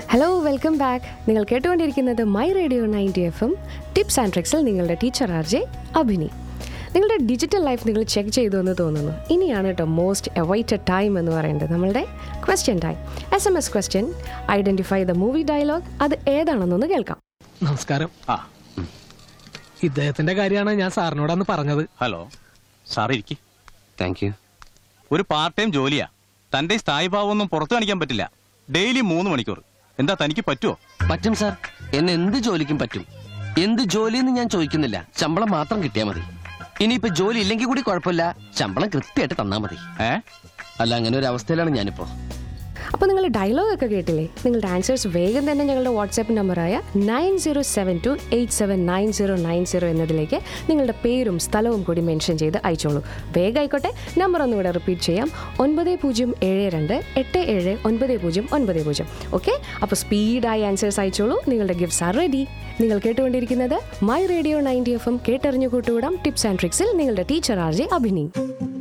hello welcome back നിങ്ങൾ കേട്ടുകൊണ്ടിരിക്കുന്നത് my radio ninety F M tips and ട്രിക്സിൽ നിങ്ങളുടെ ടീച്ചർ ആർ ജെ അഭിനി നിങ്ങളുടെ ഡിജിറ്റൽ ലൈഫ് നിങ്ങൾ ചെക്ക് ചെയ്തു എന്ന് തോന്നുന്നു ഇനിയാണ് കേട്ടോ മോസ്റ്റ് അവൈറ്റഡ് ടൈം എന്ന് പറയുന്നത് നമ്മളുടെ question time S M S question identify the movie dialogue അത് ഏതാണെന്നൊന്ന് കേൾക്കാം നമസ്കാരം ആ ഇദ്ദേഹത്തിന്റെ കാര്യമാണ് ഞാൻ സാറിനോടന്ന് പറഞ്ഞത് ഹലോ സാർ ഇരിക്കി താങ്ക് യു ഒരു പാർട്ട് ടൈം ജോലിയാ തന്റെ സ്ഥായി ഭാവമൊന്നും പുറത്തു കാണിക്കാൻ പറ്റില്ല ഡെയിലി മൂന്ന് മണിക്കൂർ എന്താ തനിക്ക് പറ്റുമോ പറ്റും സാർ എന്നെ എന്ത് ജോലിക്കും പറ്റും എന്ത് ജോലിയെന്ന് ഞാൻ ചോദിക്കുന്നില്ല ശമ്പളം മാത്രം കിട്ടിയാൽ മതി ഇനിയിപ്പോ ജോലി ഇല്ലെങ്കിൽ കൂടി കുഴപ്പമില്ല ശമ്പളം കൃത്യമായിട്ട് തന്നാ മതി ഏ അല്ല അങ്ങനെ ഒരു അവസ്ഥയിലാണ് ഞാനിപ്പോ അപ്പോൾ നിങ്ങൾ ഡയലോഗ് ഒക്കെ കേട്ടില്ലേ നിങ്ങളുടെ ആൻസേഴ്സ് വേഗം തന്നെ ഞങ്ങളുടെ വാട്സാപ്പ് നമ്പറായ nine zero seven two eight seven nine zero nine zero എന്നതിലേക്ക് നിങ്ങളുടെ പേരും സ്ഥലവും കൂടി മെൻഷൻ ചെയ്ത് അയച്ചോളൂ വേഗം ആയിക്കോട്ടെ നമ്പർ ഒന്നുകൂടെ റിപ്പീറ്റ് ചെയ്യാം ഒൻപത് പൂജ്യം ഏഴ് രണ്ട് എട്ട് ഏഴ് ഒൻപത് പൂജ്യം ഒൻപത് പൂജ്യം ഓക്കെ അപ്പോൾ സ്പീഡായി ആൻസേഴ്സ് അയച്ചോളൂ നിങ്ങളുടെ ഗിഫ്റ്റ്സ് ആർ റെഡി നിങ്ങൾ കേട്ടുകൊണ്ടിരിക്കുന്നത് my radio ninety F M കേട്ടറിഞ്ഞു കൂട്ടുകൂടാം ടിപ്സ് ആൻഡ് ട്രിക്സിൽ നിങ്ങളുടെ ടീച്ചർ ആർ ജെ അഭിനി